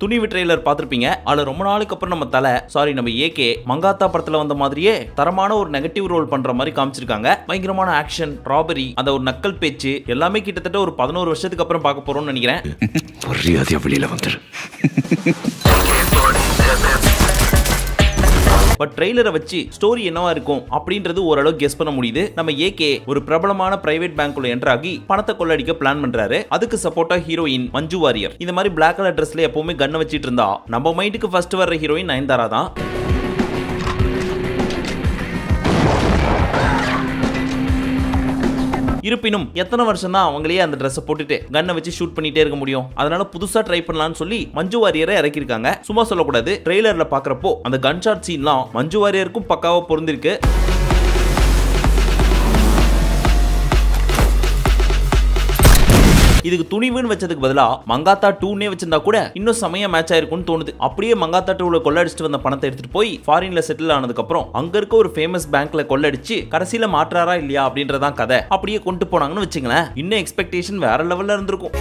துணிவு trailer பார்த்திருப்பீங்க அதுல ரொம்ப நாளுக்கு அப்புறம் நம்ம தலை சாரி நம்ம ஏகே மங்காத்தா படத்துல வந்த மாதிரியே தரமான ஒரு நெகட்டிவ் ரோல் பண்ற மாதிரி காமிச்சிருக்காங்க பயங்கரமான ஆக்ஷன் ராபரி அந்த ஒரு நக்கல் பேச்சு எல்லாமே கிட்டத்தட்ட ஒரு பதினோரு வருஷத்துக்கு அப்புறம் பார்க்க போறோம்னு நினைக்கிறேன் மரியாதையா வெளியில வந்துரு பட் ட்ரெய்லரை வச்சு ஸ்டோரி என்னவா இருக்கும் அப்படின்றது ஓரளவு கெஸ் பண்ண முடியுது நம்ம ஏகே ஒரு பிரபலமான பிரைவேட் பேங்க்குள்ள என்டர் ஆகி பணத்தை கொள்ளடிக்க பிளான் பண்றாரு அதுக்கு சப்போர்ட்டா ஹீரோயின் மஞ்சு வாரியர் இந்த மாதிரி பிளாக் கலர் ட்ரெஸ்ல எப்பவுமே கண்ணை வச்சிட்டு இருந்தா நம்ம மைண்டுக்கு ஃபர்ஸ்ட் வர்ற ஹீரோயின் நயன்தாரா தான் இருப்பினும் எத்தனை வருஷம் தான் அவங்களே அந்த ட்ரெஸ்ஸை போட்டுட்டு கன்னை வச்சு ஷூட் பண்ணிட்டே இருக்க முடியும் அதனால புதுசா ட்ரை பண்ணலாம்னு சொல்லி மஞ்சு வாரியரை இறக்கியிருக்காங்க சும்மா சொல்லக்கூடாது ட்ரெய்லர்ல பாக்குறப்போ அந்த கன் ஷாட் சீன்லாம் மஞ்சு வாரியருக்கும் பக்காவா பொருந்திருக்கு இதுக்கு துணிவுன்னு வச்சதுக்கு பதிலா மங்காத்தா டூனே வச்சிருந்தா கூட இன்னும் செமையா மேட்ச் ஆயிருக்கும்னு தோணுது அப்படியே மங்காத்தா டூல கொள்ளடிச்சிட்டு வந்த பணத்தை எடுத்துட்டு போய் ஃபாரின்ல செட்டில் ஆனதுக்கு அப்புறம் அங்க இருக்க ஒரு ஃபேமஸ் பேங்க்ல கொள்ளடிச்சு கடைசியில மாற்றாரா இல்லையா அப்படின்றதான் கதை அப்படியே கொண்டு போனாங்கன்னு வச்சுங்களேன் இன்னும் எக்ஸ்பெக்டேஷன் வேற லெவல்ல இருந்திருக்கும்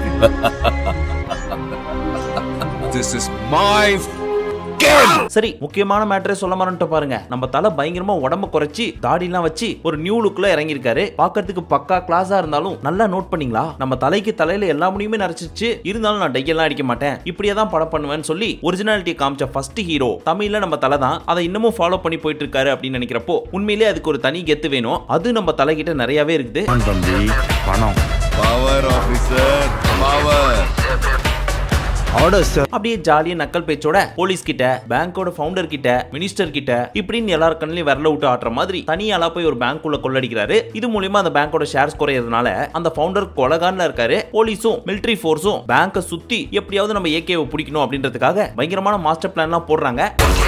This is my சரி முக்கியமான மேட்டரே சொல்ல மறந்துட்டு பாருங்க நம்ம தலை பயங்கரமா உடம்ப குறைச்சி தாடிலாம் வச்சு ஒரு நியூ லுக்ல இறங்கியிருக்காரு பார்க்கிறதுக்கு பக்கா கிளாஸா இருந்தாலும் நல்லா நோட் பண்ணீங்களா நம்ம தலைக்கு தலையில எல்லா முடியுமே நரைச்சிச்சு இருந்தாலும் நான் டையெல்லாம் அடிக்க மாட்டேன் இப்படியே தான் படம் பண்ணுவேன்னு சொல்லி ஒரிஜினாலிட்டி காமிச்ச ஃபர்ஸ்ட் ஹீரோ தமிழ்ல நம்ம தலை தான் அதை இன்னமும் ஃபாலோ பண்ணி போயிட்டு இருக்காரு அப்படின்னு நினைக்கிறப்போ உண்மையிலேயே அதுக்கு ஒரு தனி கெத்து வேணும் அது நம்ம தலைகிட்ட நிறையவே இருக்குது தம்பி பணம் power officer power order sir அப்படியே ஜாலியா நக்கல் பேச்சோட போலீஸ் கிட்ட பேங்கோட ஃபவுண்டர் கிட்ட மினிஸ்டர் கிட்ட இப்படின்னு எல்லார் கண்ணிலையும் விரல விட்டு ஆட்டுற மாதிரி தனியாளா போய் ஒரு பேங்க் உள்ள கொள்ளடிக்கிறாரு இது மூலியமா அந்த பேங்கோட ஷேர்ஸ் குறையறதுனால அந்த ஃபவுண்டர் கொலகான்ல இருக்காரு போலீஸும் மிலிட்டரி ஃபோர்ஸும் பேங்கை சுத்தி எப்படியாவது நம்ம ஏகேவை பிடிக்கணும் அப்படின்றதுக்காக பயங்கரமான மாஸ்டர் பிளான்லாம் போடுறாங்க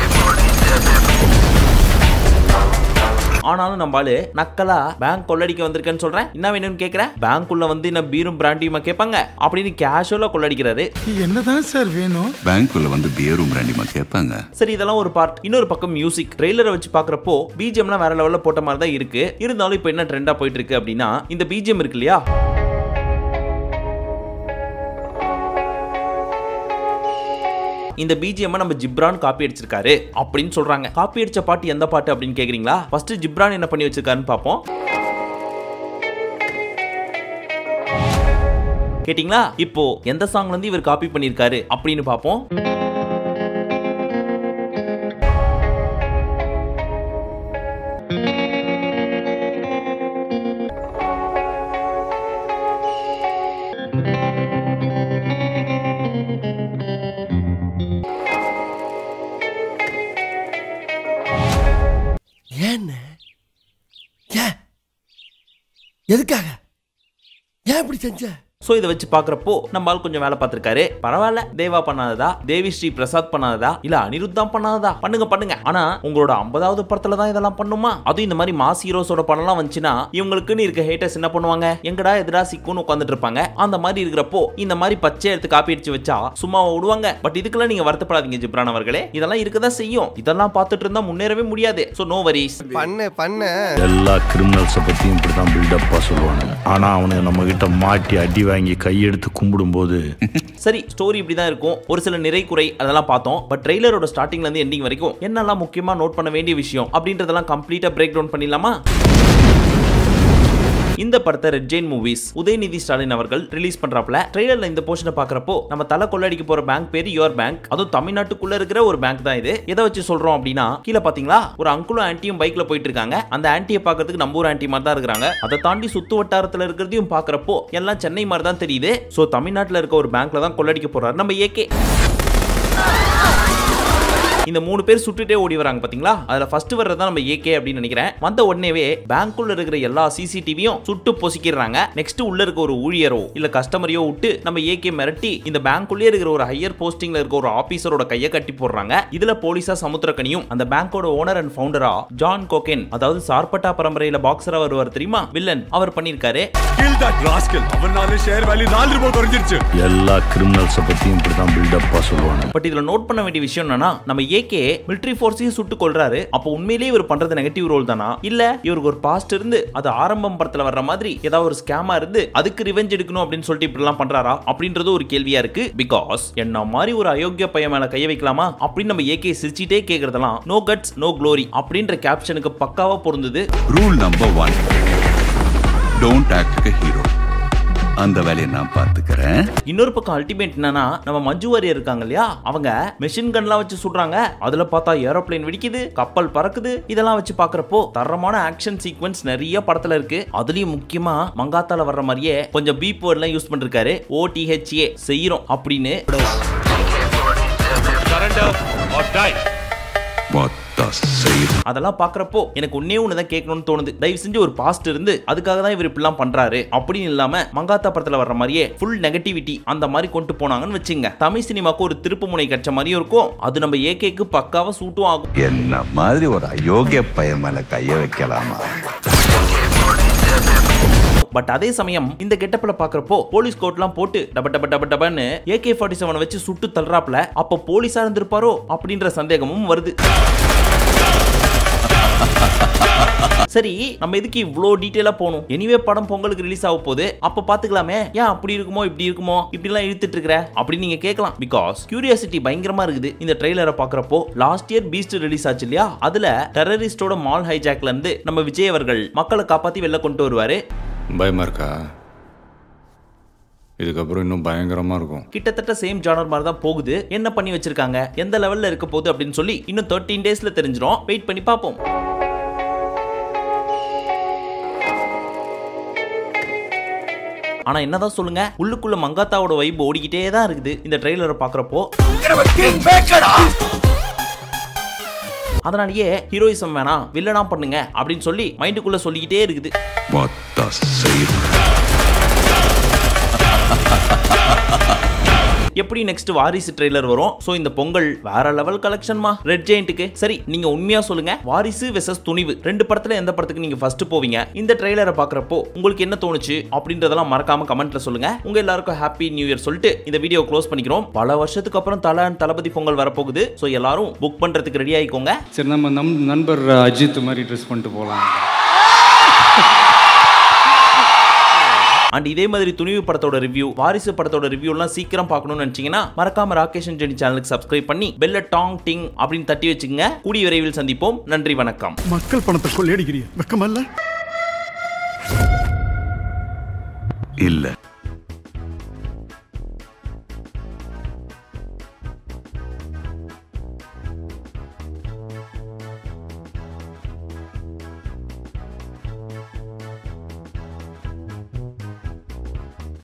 ஆனாலும் நம்ம ஆளு நக்கலா பேங்க் கொள்ளடிக்க வந்திருக்கேன்னு சொல்றேன் என்ன வேணும்னு கேக்குறேன் பேங்க்குள்ள வந்து என்ன பீரும் பிராண்டியுமா கேட்பாங்க அப்படின்னு கேஷுவலா கொள்ளடிக்கிறாரு என்னதான் சார் வேணும் பேங்க்குள்ள வந்து பியரும் பிராண்டிமா கேட்பாங்க சரி இதெல்லாம் ஒரு பார்ட் இன்னொரு பக்கம் மியூசிக் ட்ரெய்லரை வச்சு பார்க்குறப்போ பிஜிஎம்லாம் வேற லெவலில் போட்ட மாதிரி தான் இருக்கு இருந்தாலும் இப்போ என்ன ட்ரெண்டாக போயிட்டு இருக்கு அப்படின்னா இந்த பிஜிஎம் இருக்கு இல்லையா இந்த பிஜிஎம் நம்ம ஜிப்ரான் காப்பி அடிச்சிருக்காரு அப்படின்னு சொல்றாங்க காப்பி அடிச்ச பாட்டு எந்த பாட்டு அப்படின்னு கேக்குறீங்களா ஃபர்ஸ்ட் ஜிப்ரான் என்ன பண்ணி வச்சிருக்காருன்னு பார்ப்போம் கேட்டிங்களா இப்போ எந்த சாங்ல இருந்து இவர் காப்பி பண்ணியிருக்காரு அப்படின்னு பார்ப்போம் ஏன்னு ஏன் எதுக்காக ஏன் இப்படி செஞ்ச ஸோ இதை வச்சு பார்க்குறப்போ நம்ம ஆள் கொஞ்சம் வேலை பார்த்துருக்காரு பரவாயில்ல தேவா பண்ணாததா தேவி ஸ்ரீ பிரசாத் பண்ணாததா இல்ல அனிருத் தான் பண்ணாததா பண்ணுங்க பண்ணுங்க ஆனா உங்களோட ஐம்பதாவது படத்துல தான் இதெல்லாம் பண்ணுமா அதுவும் இந்த மாதிரி மாஸ் ஹீரோஸோட படம்லாம் வந்துச்சுன்னா இவங்களுக்குன்னு இருக்க ஹேட்டர்ஸ் என்ன பண்ணுவாங்க எங்கடா எதிரா சிக்குன்னு உட்காந்துட்டு இருப்பாங்க அந்த மாதிரி இருக்கிறப்போ இந்த மாதிரி பச்சை எடுத்து காப்பி அடிச்சு வச்சா சும்மா விடுவாங்க பட் இதுக்கெல்லாம் நீங்க வருத்தப்படாதீங்க ஜிப்ரான் அவர்களே இதெல்லாம் இருக்கதான் செய்யும் இதெல்லாம் பார்த்துட்டு இருந்தா முன்னேறவே முடியாது ஸோ நோ வரிஸ் பண்ணு பண்ணு எல்லா கிரிமினல்ஸை பற்றியும் இப்படி தான் பில்டப்பாக சொல்லுவானுங்க ஆனால் அவனுங்க நம்ம கிட்ட மாட்டி அடி வாங்கி கையெடுத்து கும்பிடும்போது சரி ஸ்டோரி இப்படி தான் இருக்கும் ஒரு சில நிறை குறை அதெல்லாம் பார்த்தோம் பட் ட்ரெய்லரோட ஸ்டார்டிங்ல இருந்து எண்டிங் வரைக்கும் என்னெல்லாம் முக்கியமா நோட் பண்ண வேண்டிய விஷயம் அப்படின்றதெல்லாம் கம்ப்ளீட்டா பிரேக் டவுன் பண்ணிடலாமா இந்த படத்தை Red Giant Movies Udhayanidhi Stalin அவர்கள் ரிலீஸ் பண்றாப்ல ட்ரெய்லர்ல இந்த போர்ஷனை பாக்குறப்போ நம்ம தலை கொள்ளடிக்க போற பேங்க் பேர் யுவர் பேங்க் அதுவும் தமிழ்நாட்டுக்குள்ள இருக்கிற ஒரு பேங்க் தான் இது எதை வச்சு சொல்றோம் அப்படின்னா கீழே பாத்தீங்களா ஒரு அங்குளும் ஆன்ட்டியும் பைக்ல போயிட்டு இருக்காங்க அந்த ஆன்ட்டியை பாக்குறதுக்கு நம்ம ஊர் ஆன்ட்டி மாதிரி தான் இருக்கிறாங்க அதை தாண்டி சுத்து வட்டாரத்துல இருக்கிறதையும் பாக்குறப்போ எல்லாம் சென்னை மாதிரி தான் தெரியுது சோ தமிழ்நாட்டுல இருக்க ஒரு பேங்க்ல தான் கொள்ளடிக்க போறாரு நம்ம ஏகே இந்த மூணு பேர் சுட்டுட்டே ஓடி வராங்க பாத்தீங்களா அதுல ஃபர்ஸ்ட் வர்றது நம்ம ஏகே அப்படின்னு நினைக்கிறேன் வந்த உடனேவே பேங்க்குள்ள இருக்கிற எல்லா சிசிடிவியும் சுட்டு பொசிக்கிறாங்க நெக்ஸ்ட் உள்ள இருக்க ஒரு ஊழியரோ இல்ல கஸ்டமரையோ விட்டு நம்ம ஏகே மிரட்டி இந்த பேங்க்குள்ளே இருக்கிற ஒரு ஹையர் போஸ்டிங்ல இருக்க ஒரு ஆபீசரோட கையை கட்டி போடுறாங்க இதுல போலீஸா சமுத்திரக்கனியும் அந்த பேங்கோட ஓனர் அண்ட் ஃபவுண்டரா ஜான் கோகென் அதாவது சார்பட்டா பரம்பரையில பாக்ஸரா வருவார் தெரியுமா வில்லன் அவர் பண்ணிருக்காரு kill that rascal அவனால ஷேர் வேல்யூ நாலு ரூபாய் குறைஞ்சிருச்சு எல்லா கிரிமினல்ஸை பற்றியும் இப்படி தான் பில்டப்பாக சொல்லுவானுங்க பட் இதுல நோட் பண்ண வேண்டிய விஷயம் என்னன்னா நம்ம ஏகே மிலிட்டரி ஃபோர்ஸையும் சுட்டு கொள்றாரு அப்போ உண்மையிலேயே இவர் பண்றது நெகட்டிவ் ரோல் தானா இல்ல இவருக்கு ஒரு பாஸ்ட் இருந்து அது ஆரம்பம் படத்துல வர்ற மாதிரி ஏதாவது ஒரு ஸ்கேமா இருந்து அதுக்கு ரிவெஞ்ச் எடுக்கணும் அப்படின்னு சொல்லிட்டு இப்படி எல்லாம் பண்றாரா அப்படின்றது ஒரு கேள்வியா இருக்கு பிகாஸ் என்ன மாதிரி ஒரு அயோக்கிய பையன் மேல கைய வைக்கலாமா அப்படின்னு நம்ம ஏகே சிரிச்சிட்டே கேக்குறதெல்லாம் நோ கட்ஸ் நோ க்ளோரி அப்படின்ற கேப்ஷனுக்கு பக்காவா பொருந்தது rule number one don't act hero அந்த வேலையை நான் பார்த்துக்கிறேன் இன்னொரு பக்கம் அல்டிமேட் என்னன்னா நம்ம மஞ்சு வாரியர் இருக்காங்க இல்லையா அவங்க மெஷின் கன்லாம் வச்சு சுடுறாங்க அதுல பார்த்தா ஏரோப்ளேன் வெடிக்குது கப்பல் பறக்குது இதெல்லாம் வச்சு பாக்குறப்போ தரமான ஆக்ஷன் சீக்வன்ஸ் நிறைய படத்துல இருக்கு அதுலயும் முக்கியமா மங்காத்தால வர்ற மாதிரியே கொஞ்சம் பீப் வேர்ட்லாம் யூஸ் பண்ணிருக்காரு ஓடிஹெச்ஏ செய்யறோம் அப்படின்னு மொத்த செய்யும் அதெல்லாம் பாக்குறப்போ எனக்கு ஒன்னே ஒன்று தான் கேட்கணும்னு தோணுது தயவு செஞ்சு ஒரு பாஸ்ட் இருந்து அதுக்காக தான் இவர் இப்படிலாம் பண்றாரு அப்படின்னு இல்லாம மங்காத்தா படத்துல வர்ற மாதிரியே ஃபுல் நெகட்டிவிட்டி அந்த மாதிரி கொண்டு போனாங்கன்னு வச்சுங்க தமிழ் சினிமாக்கு ஒரு திருப்பு முனை கட்ச மாதிரியும் இருக்கும் அது நம்ம ஏகேக்கு பக்காவா சூட்டும் ஆகும் என்ன மாதிரி ஒரு அயோக்கிய பையன் மேல கைய வைக்கலாமா பட் அதே சமயம் இந்த கெட்டப்ல பாக்குறப்போ போலீஸ் கோட்லாம் போட்டு டப டப டப டபன்னு ஏகே ஃபார்ட்டி செவனை வச்சு சுட்டு தள்ளுறாப்ல அப்போ போலீஸா இருந்திருப்பாரோ அப்படின்ற சந்தேகமும் வருது சரி நம்ம எதுக்கு இவ்வளோ டீட்டெயிலாக போகணும் எனிவே படம் பொங்கலுக்கு ரிலீஸ் ஆக போகுது அப்போ பார்த்துக்கலாமே ஏன் அப்படி இருக்குமோ இப்படி இருக்குமோ இப்படிலாம் இழுத்துட்டு இருக்கிற அப்படின்னு நீங்க கேட்கலாம் பிகாஸ் கியூரியாசிட்டி பயங்கரமா இருக்குது இந்த ட்ரெய்லரை பார்க்குறப்போ லாஸ்ட் இயர் பீஸ்ட் ரிலீஸ் ஆச்சு இல்லையா அதுல டெரரிஸ்டோட மால் ஹைஜாக்ல இருந்து நம்ம விஜய் அவர்கள் மக்களை காப்பாத்தி வெளில கொண்டு வருவாரு பயமா இருக்கா இதுக்கப்புறம் இன்னும் பயங்கரமா இருக்கும் கிட்டத்தட்ட சேம் ஜானர் மாதிரி தான் போகுது என்ன பண்ணி வச்சிருக்காங்க எந்த லெவல்ல இருக்க போகுது அப்படின்னு சொல்லி இன்னும் தேர்ட்டீன் டேஸ்ல தெரிஞ்சிடும் வெயிட் பண்ணி பார்ப்போம் ஆனா என்னதான் சொல்லுங்க உள்ளுக்குள்ள மங்காத்தாவோட வைப் ஓடிக்கிட்டே தான் இருக்குது இந்த ட்ரெய்லரை பாக்குறப்போ அதனாலேயே ஹீரோயிசம் வேணாம் வில்லனா பண்ணுங்க அப்படின்னு சொல்லி மைண்டுக்குள்ள சொல்லிக்கிட்டே இருக்குது மொத்த செய்யும் எப்படி நெக்ஸ்ட் வாரிசு ட்ரெய்லர் வரும் சோ இந்த பொங்கல் வேற லெவல் கலெக்ஷன்மா ரெட் ஜெயிண்ட்டுக்கு சரி நீங்க உண்மையா சொல்லுங்க வாரிசு வெசஸ் துணிவு ரெண்டு படத்துல எந்த படத்துக்கு நீங்க ஃபர்ஸ்ட் போவீங்க இந்த ட்ரெய்லரை பாக்குறப்போ உங்களுக்கு என்ன தோணுச்சு அப்படின்றதெல்லாம் மறக்காம கமெண்ட்ல சொல்லுங்க உங்க எல்லாருக்கும் ஹாப்பி நியூ இயர் சொல்லிட்டு இந்த வீடியோ க்ளோஸ் பண்ணிக்கிறோம் பல வருஷத்துக்கு அப்புறம் தல and தளபதி பொங்கல் வரப்போகுது சோ எல்லாரும் புக் பண்றதுக்கு ரெடி ஆயிக்கோங்க சரி நம்ம நம் நண்பர் அஜித் மாதிரி ட்ரெஸ் பண்ணிட்டு போகலாம் அண்ட் இதே மாதிரி துணிவு படத்தோட ரிவ்யூ வாரிசு படத்தோட ரிவ்யூ எல்லாம் சீக்கிரம் பார்க்கணும்னு நினைச்சீங்கன்னா மறக்காம ராகேஷ் அண்ட் ஜெனி சேனலுக்கு சப்ஸ்கிரைப் பண்ணி பெல்ல டாங் டிங் அப்படின்னு தட்டி வச்சுங்க கூடிய விரைவில் சந்திப்போம் நன்றி வணக்கம் மக்கள் பணத்தை கொள்ளையடிக்கிறீங்க வெக்கமல்ல இல்ல